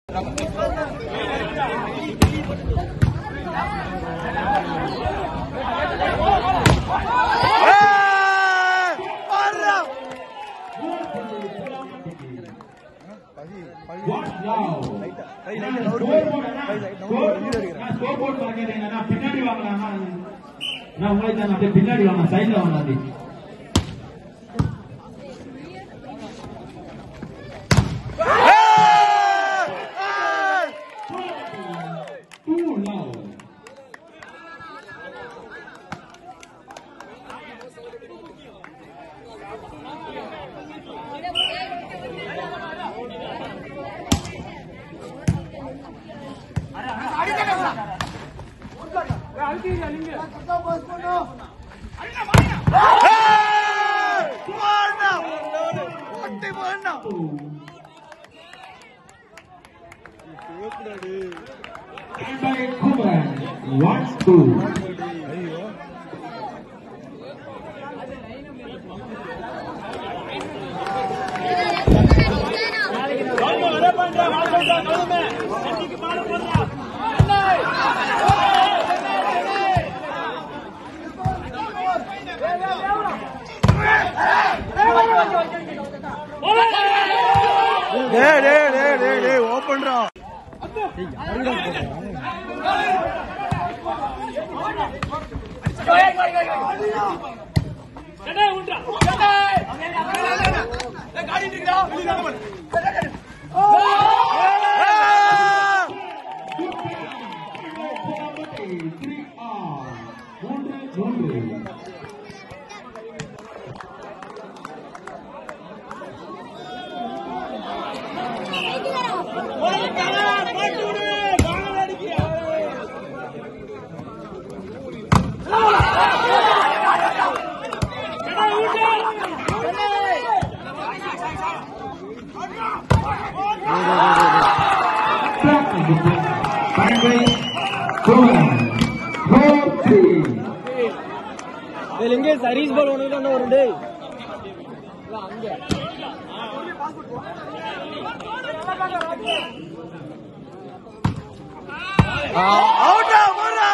பின்னாடி வாங்கலாம் நான் உங்களை தான் அப்படியே பின்னாடி வாங்க சைட்ல வாங்க அப்படி Too loud. And by Kumran, one, two. டேய் டேய் டேய் டேய் டேய் ஓபன்டா Three R. மூன்று மூன்று பன்னெண்டு Kumran. Four, three. எங்க சரீஸ் பால் ஒன்று தான் வரும் டேய் அவுட்டா போறா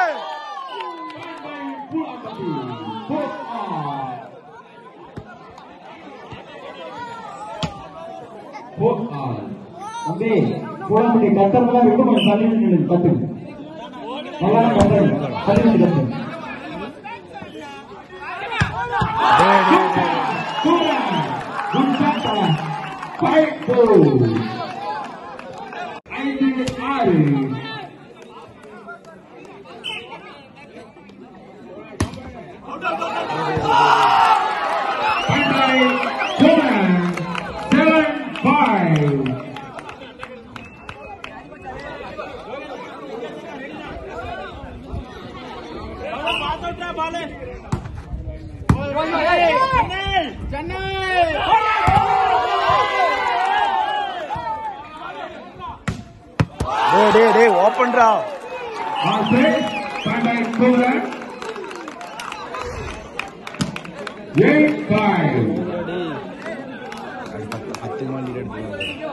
Four R. Four R. தம்பி போடமுடி கட்டமெல்லாம் விட்டு கொஞ்சம் தள்ளி நின்று கட்டு நல்லா கட்டு தள்ளி நின்று கட்டு ஐந்து ஆறு Seven, five. டேய் டேய் டேய் ஓபன்டா Alfred, Bandai Kulan. Eight, five. பத்து மாடி எடுத்து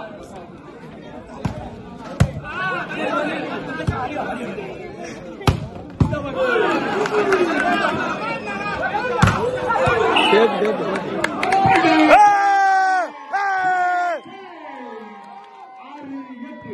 ஆறு, எட்டு.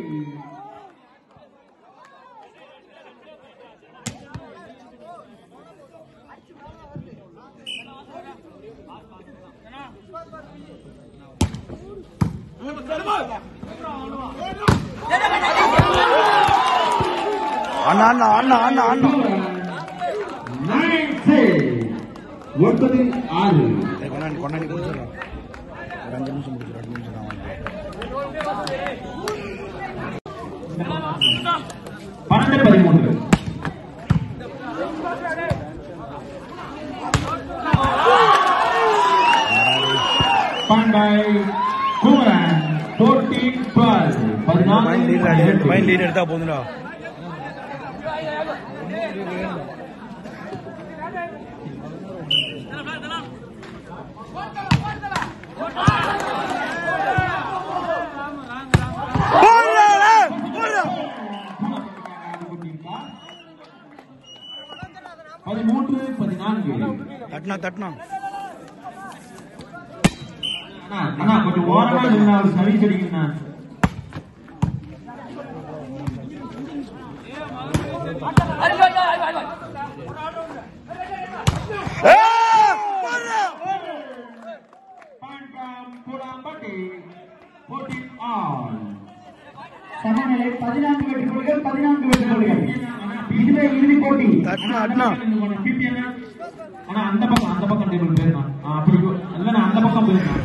அண்ணா அண்ணா அண்ணா அண்ணா அண்ணா Nine, six. ஒன்பது ஆறு கொண்டாடி கொண்டாடி கொடுத்துருங்க ஒரு அஞ்சு நிமிஷம் முடிச்சு ரெண்டு நிமிஷம் தான் வாங்க பன்னெண்டு பதிமூன்று பண்டாய் குமரன் ஃபோர்டீன் டுவெல் பதினாலு மைண்ட் லீடர் பதினெட்டு. மைண்ட் லீடர் எடுத்தா போதுடா போடுறா தட்டினா தட்டினா அண்ணா, அண்ணா கொஞ்சம் ஓரமா நின்று அவர் சர்வீஸ் அடிக்கணும்ண்ணா பாண்டம் கூடாம்பட்டி போட்டி ஆன் சமநிலை பதினான்கு வெற்றி புள்ளிகள் பதினான்கு வெற்றி புள்ளிகள் இதுவே இறுதி போட்டி தட்டுனா, தட்டுனா. ஆனா அந்த பக்கம் அந்த பக்கம் டேபிள் போயிருந்தா அப்படி போ- இல்லைண்ணா அந்த பக்கம் போயிருந்தா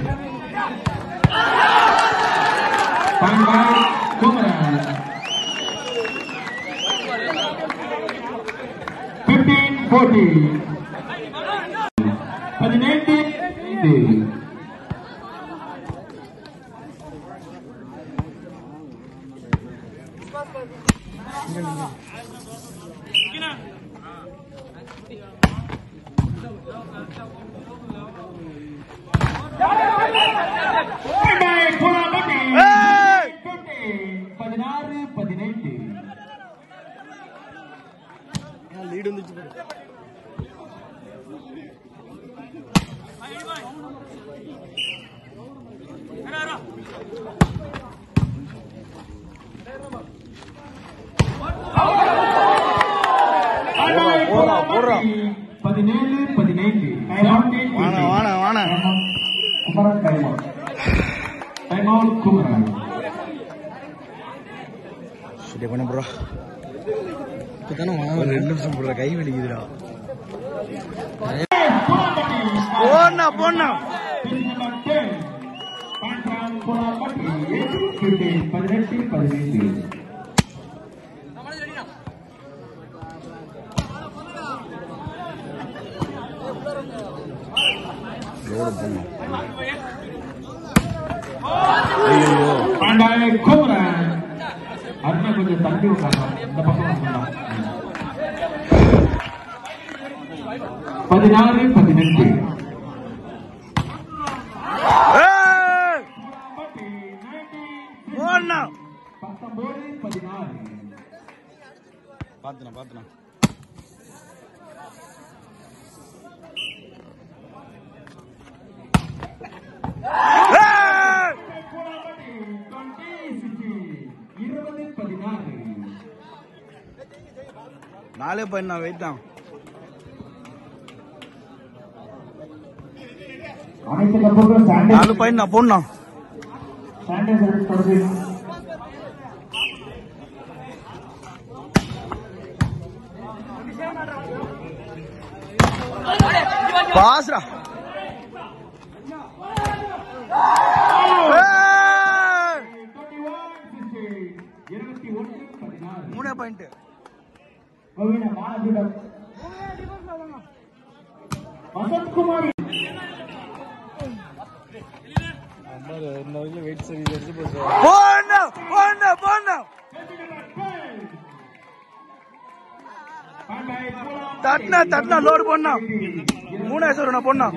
பாண்டம் குமரன் பிப்டீன் போட்டி பதினெட்டு ஐந்து பதினாறு பதினெட்டு லீடு வந்துச்சு பாரு. போடா, போடா. பதினேழு பதினைந்து வாணா வாணா வாணா Kumaran time time out Kumaran சரி பண்ண ப்ரோ இப்பதானே ஒரு ரெண்டு நிமிஷம் போடுற கை வலிக்குதுடா போண்ணா போண்ணா பதினெட்டு பதினைந்து ரோடு போடணும் ஐயோ பாண்டாய குமரன் அருணா கொஞ்சம் தள்ளி விட்டாங்க இந்த பக்கம் வரலாம். பதினாறு பதினெட்டு போண்ணா பத்தொன்பது பதினாறு பாத்துனா பாத்துனா இருபது பதினாறு நாலே பையன் நான் வெயிட் தான் அனைத்து கப்பல்களும் நாலு சாண்டேஜ் பையன் நான் போடணும் சாண்டேஜ் தொடர்பு பாஸ்ரா இருபத்தி ஒன்று பதினாறு மூணே பாயிண்ட் கோவிந்த மானசுடம் வசந்த்குமாரி போண்ணா போண்ணா போண்ணா தட்டினா தட்டினா லோடு போண்ணா மூணாயிரம் நான் பொண்ணா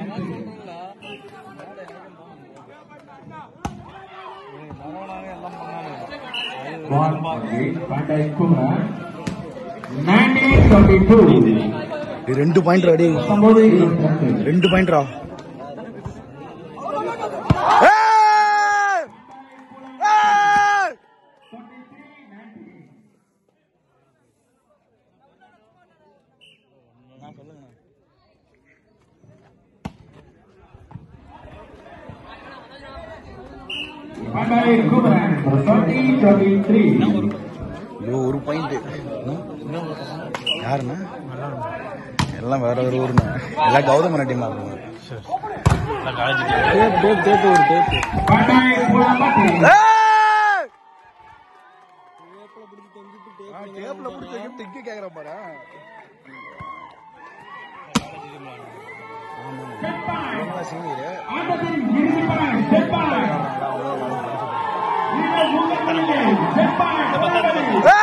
ரெண்டு பாயிண்ட் அடி ரெண்டு பாயிண்ட்ரா ஐயோ ஒரு பாயிண்ட் யாருண்ணா எல்லாம் வேற வேற ஊருண்ணா எல்லாம் கௌதம டீமா இருக்கும் டேப் டேப் ஒரு டேப் டேப்ல பிடிச்ச கிஃப்ட் இங்க கேக்குற பாரு சீனியர் ஆட்டத்தின் இறுதி பலன் செப்பாய். இது உங்கள் கையிலே. செப்பாய்.